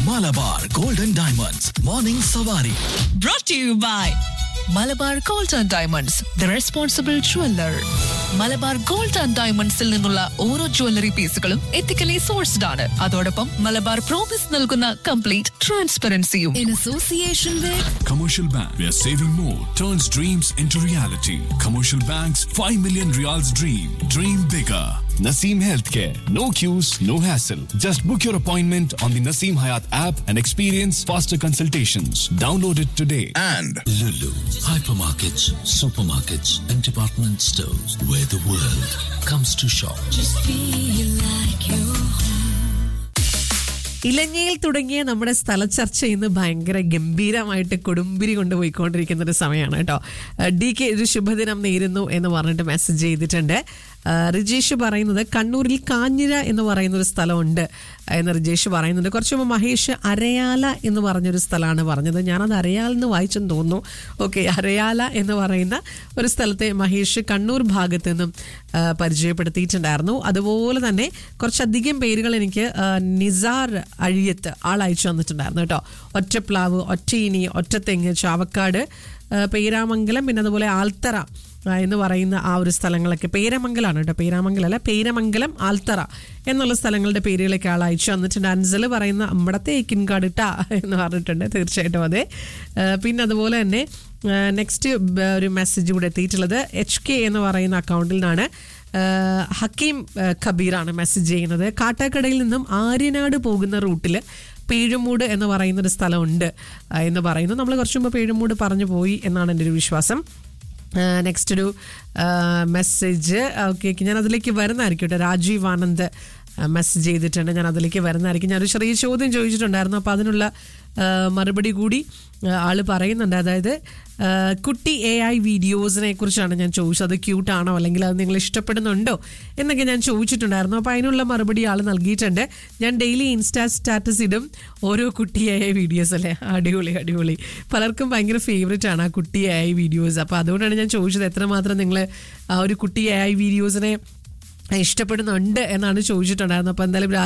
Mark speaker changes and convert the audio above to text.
Speaker 1: Malabar golden diamonds morning സവാരി
Speaker 2: brought to you by Malabar gold and diamonds the responsible jeweller Malabar gold and ഡയമണ്ട്സിൽ നിന്നുള്ള ഓരോ jewellery പീസുകളും ethically sourced ആണ് അതോടൊപ്പം മലബാർ പ്രോമിസ് നൽകുന്ന കംപ്ലീറ്റ് ട്രാൻസ്പെറൻസിയും in association with
Speaker 3: Commercial Bank, where saving more turns dreams into reality. Commercial Bank's 5 million reals dream. Dream bigger. Naseem Healthcare. No queues, no hassle. Just book your appointment on the Naseem Hayat app and experience faster consultations. Download it today.
Speaker 1: and
Speaker 4: Lulu, hypermarkets, supermarkets, and department stores where the world comes to shop.
Speaker 5: ഇലഞ്ഞയിൽ തുടങ്ങിയ നമ്മുടെ സ്ഥല ചർച്ച ഇന്ന് ഭയങ്കര ഗംഭീരമായിട്ട് കൊടുമ്പിരി കൊണ്ടുപോയിക്കൊണ്ടിരിക്കുന്ന ഒരു സമയമാണ് കേട്ടോ ഡി കെ ഒരു ശുഭദിനം നേരുന്നു എന്ന് പറഞ്ഞിട്ട് മെസ്സേജ് ചെയ്തിട്ടുണ്ട് ആ, റിജേഷ് പറയുന്നത് കണ്ണൂരിൽ കാഞ്ഞിര എന്ന് പറയുന്ന ഒരു സ്ഥലമുണ്ട് എന്ന് റിജേഷ് പറയുന്നുണ്ട് കുറച്ച് മുമ്പ് മഹേഷ് അരയാല എന്ന് പറഞ്ഞൊരു സ്ഥലമാണ് പറഞ്ഞത് ഞാനത് അരയാൽ എന്ന് വായിച്ചെന്ന് തോന്നുന്നു ഓക്കെ അരയാല എന്ന് പറയുന്ന ഒരു സ്ഥലത്തെ മഹേഷ് കണ്ണൂർ ഭാഗത്ത് നിന്നും ആ, പരിചയപ്പെടുത്തിയിട്ടുണ്ടായിരുന്നു അതുപോലെ തന്നെ കുറച്ചധികം പേരുകൾ എനിക്ക് ആ, നിസാർ അഴിയത്ത് ആൾ അയച്ചു തന്നിട്ടുണ്ടായിരുന്നു കേട്ടോ ഒറ്റപ്ലാവ് ഒറ്റയിനി ഒറ്റത്തെങ്ങ് ചാവക്കാട് ആ, പേരാമംഗലം പിന്നെ അതുപോലെ ആൽത്തറ ആ, എന്ന് പറയുന്ന ആ ഒരു സ്ഥലങ്ങളൊക്കെ പേരമംഗലാണ് കേട്ടോ പേരാമംഗലം അല്ല പേരമംഗലം ആൽത്തറ എന്നുള്ള സ്ഥലങ്ങളുടെ പേരുകളൊക്കെ ആൾ അയച്ചു തന്നിട്ടുണ്ട് അൻസൽ പറയുന്ന അമ്പടത്തെ ഏക്കിൻകാട് ഇട്ടാ എന്ന് പറഞ്ഞിട്ടുണ്ട് തീർച്ചയായിട്ടും അതെ ആ, പിന്നെ അതുപോലെ തന്നെ നെക്സ്റ്റ് ഒരു മെസ്സേജ് കൂടെ എത്തിയിട്ടുള്ളത് എച്ച് കെ എന്ന് പറയുന്ന അക്കൗണ്ടിൽ നിന്നാണ് ആ, ഹക്കീം ആ, ഖബീറാണ് മെസ്സേജ് ചെയ്യുന്നത് കാട്ടാക്കടയിൽ നിന്നും ആര്യനാട് പോകുന്ന റൂട്ടിൽ പേഴുമൂട് എന്ന് പറയുന്ന ഒരു സ്ഥലമുണ്ട് ആ, എന്ന് പറയുന്നു നമ്മൾ കുറച്ച് മുമ്പ് പേഴുമൂട് പറഞ്ഞു പോയി എന്നാണ് എൻ്റെ ഒരു വിശ്വാസം നെക്സ്റ്റ് ഒരു മെസ്സേജ് ഓക്കെ ഓക്കെ ഞാൻ അതിലേക്ക് വരുന്നതായിരിക്കും കേട്ടോ രാജീവ് ആനന്ദ് മെസ്സേജ് ചെയ്തിട്ടുണ്ട് ഞാൻ അതിലേക്ക് വരുന്നതായിരിക്കും ഞാനൊരു ചെറിയ ചോദ്യം ചോദിച്ചിട്ടുണ്ടായിരുന്നു അപ്പോൾ അതിനുള്ള ആ, മറുപടി കൂടി ആ, ആള് പറയുന്നുണ്ട് അതായത് ആ, കുട്ടി എ ഐ വീഡിയോസിനെ കുറിച്ചാണ് ഞാൻ ചോദിച്ചത് അത് ക്യൂട്ടാണോ അല്ലെങ്കിൽ അത് നിങ്ങൾ ഇഷ്ടപ്പെടുന്നുണ്ടോ എന്നൊക്കെ ഞാൻ ചോദിച്ചിട്ടുണ്ടായിരുന്നു അപ്പോൾ അതിനുള്ള മറുപടി ആൾ നൽകിയിട്ടുണ്ട് ഞാൻ ഡെയിലി ഇൻസ്റ്റാ സ്റ്റാറ്റസ് ഇടും ഓരോ കുട്ടി എ ഐ വീഡിയോസ് അല്ലേ അടിപൊളി അടിപൊളി പലർക്കും ഭയങ്കര ഫേവറേറ്റ് ആണ് ആ കുട്ടി എ ഐ വീഡിയോസ് അപ്പോൾ അതുകൊണ്ടാണ് ഞാൻ ചോദിച്ചത് എത്രമാത്രം നിങ്ങൾ ആ ഒരു കുട്ടി എ ഐ വീഡിയോസിനെ ഇഷ്ടപ്പെടുന്നുണ്ട് എന്നാണ് ചോദിച്ചിട്ടുണ്ടായിരുന്നത് അപ്പോൾ എന്തായാലും